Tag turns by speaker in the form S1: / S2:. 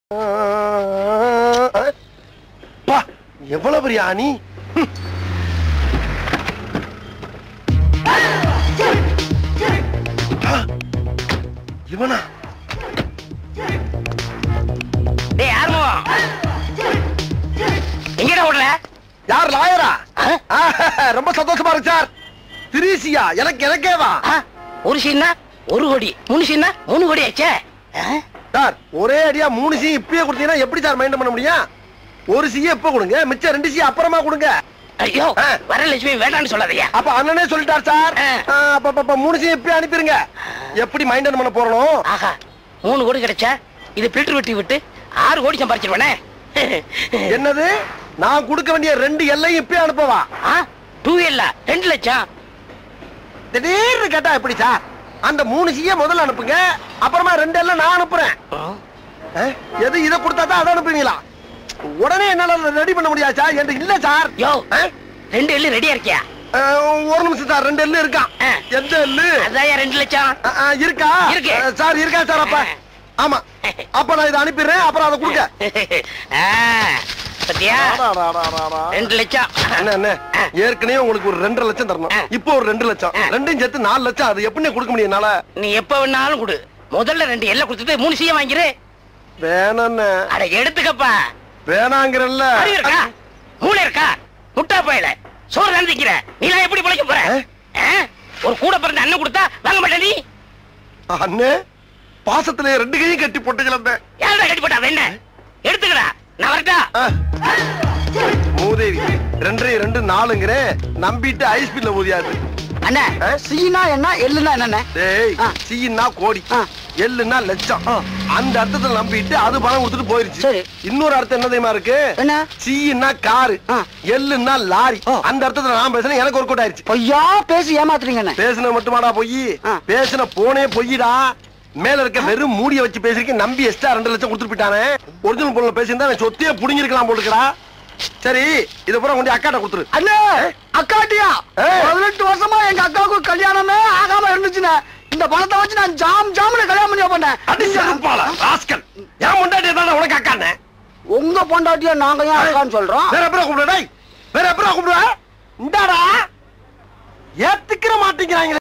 S1: பா எவ்வளவு பெரிய ஆணி ஹம். ஆ, இவனா
S2: டேய் யாருமோ எங்கடா ஓடுற
S1: யார் லாயரா ஆ, ரொம்ப சந்தோஷமா இருக்கு சார் திரிசியா எனக்கு எனக்கேவா
S2: ஆ, ஒரு சீனா ஒரு கோடி மூணு சீனா மூணு கோடி ஆச்சே ஆ?
S1: சார் ஒரே அடியா மூணு சி இப்பயே கொடுத்தீங்கன்னா எப்படி சார் மைண்ட் பண்ண முடியும் ஒரு சி எப்ப கொடுங்க மிச்சம் ரெண்டு சி அப்புறமா கொடுங்க
S2: ஐயோ
S1: ஆ.
S2: வரலட்சுமி வேண்டாம்னு சொல்லாதயா
S1: அப்ப அண்ணனே சொல்லிட்டார் சார்
S2: ஆ.
S1: ஆ, அப்ப அப்ப, அப்ப மூணு சி இப்பயே அனுப்பிருங்க எப்படி மைண்டன் பண்ண போறோம்
S2: ஆஹா மூணு கோடி கிடைச்சா இது பில்டர் வெட்டி விட்டு ஆறு கோடி சம்பாரிச்சிருவானே
S1: என்னது நான் கொடுக்க வேண்டிய ரெண்டு எல்லையும் இப்பயே அனுப்பவா
S2: டூ இல்ல ரெண்டு லட்சம்
S1: திடீர்னு கேட்டா எப்படி சார் அந்த மூணு சிய முதல்ல அனுப்புங்க அப்புறமா ரெண்டு எல்லாம் நான் அனுப்புறேன் ஆ, எது இதை கொடுத்தா தான் அதை அனுப்புவீங்களா உடனே என்னால ரெடி பண்ண முடியாது சார் என்கிட்ட இல்ல சார்
S2: யோ
S1: ஆ?
S2: ரெண்டு எள்ளு ரெடியா இருக்கியா
S1: ஆ, ஒரு நிமிஷம் சார் ரெண்டு எல்லு இருக்கான்
S2: ஆ.
S1: எந்த எல்லு
S2: அதான் ரெண்டு லட்சம்
S1: ஆ, ஆ, இருக்கா
S2: இருக்கு.
S1: ஆ, சார் இருக்கா சார் அப்ப ஆமா அப்ப நான் இதை அனுப்பிடுறேன் அப்புறம் அதை கொடுங்க
S2: ஆ, பாத்தியா
S1: ஆடா, ஆடா, ஆடா, ஆடா, ஆடா.
S2: ரெண்டு லட்சம்
S1: என்ன என்ன ஏற்கனவே உங்களுக்கு ஒரு ரெண்டரை லட்சம் தரணும்
S2: ஆ.
S1: இப்போ ஒரு ரெண்டு லட்சம்
S2: ஆ.
S1: ரெண்டையும் சேர்த்து நாலு லட்சம் அது எப்படி கொடுக்க முடியும் என்னால
S2: நீ எப்ப வேணாலும் கொடு முதல்ல ரெண்டு எல்லை கொடுத்துட்டு மூணு சீயம் வாங்கிரு
S1: வேணான்னு
S2: அட எடுத்துக்கப்பா
S1: வேணாங்கிறல்ல
S2: அறிவு இருக்கா மூளை இருக்கா முட்டா போயில சோறு தான் திக்கிற நீ எல்லாம் எப்படி பிழைக்க போற
S1: ஆ?
S2: ஆ? ஒரு கூட பிறந்த அண்ணன் கொடுத்தா வாங்க மாட்டே நீ
S1: அண்ணே பாசத்துல ரெண்டு கையும் கட்டி போட்டு கிளம்பேன்
S2: யாரா கட்டி போட்டா என்ன எடுத்துக்கடா நான் வரட்டா
S1: மூதேவி ரெண்டரை ரெண்டு நாலுங்கிறேன் நம்பிட்டு ஐஸ் பில்ல ஊதியாது
S3: அண்ணே
S1: ஆ?
S3: சீனா என்ன எள்ளுனா என்னண்ணே
S1: டேய்
S3: ஆ.
S1: சீன்னா கோடி
S3: ஆ.
S1: எள்ளுன்னா லட்சம் அந்த அர்த்தத்துல நம்பிட்டு அது பணம் கொடுத்துட்டு போயிருச்சு
S3: சரி.
S1: இன்னொரு அர்த்தம் என்ன தெரியுமா இருக்கு
S3: என்ன
S1: சீன்னா காரு
S3: ஆ.
S1: எள்ளுன்னா லாரி
S3: ஆ.
S1: அந்த அர்த்தத்துல நான் பேசுறேன் எனக்கு ஒரு கூட்ட ஆயிருச்சு
S3: பொய்யா பேசி ஏமாத்துறீங்கண்ணே
S1: பேசுன மட்டுமாடா பொய்
S3: ஆ.
S1: பேசுன போனே பொய்டா மேல இருக்க வெறும் மூடிய வச்சு பேசிருக்கேன் நம்பி எக்ஸ்ட்ரா ரெண்டு லட்சம் கொடுத்துட்டு போயிட்டானே ஒரிஜினல் பொருள் பேசியிருந்தா நான் சொத்தையே புடிங்கிருக்கலாம் போட்டுக்கடா சரி இதை பூரா கொண்டு அக்காட்ட கொடுத்துரு
S3: அண்ணே அக்காட்டியா
S1: ஏ.
S3: பதினெட்டு வருஷமா எங்க அக்காவுக்கு கல்யாணமே ஆகாம இருந்துச்சுண்ணே இந்த பணத்தை வச்சு நான் ஜாம் ஜாமுன்னு கல்யாணம் பண்ணி வைப்பேன்
S1: அடிச்சால ராஸ்கல் ஏன் முண்டாட்டி தான் உனக்கு அக்கானே
S3: உங்க பொண்டாட்டிய நாங்க ஏன் அக்கான்னு சொல்றோம்
S1: வேற எப்பறம் கூப்பிடுவா டேய்? வேற எப்பறம் கூப்பிடுவா இந்தாடா ஏத்துக்கிற மாட்டேங்கிறாங்க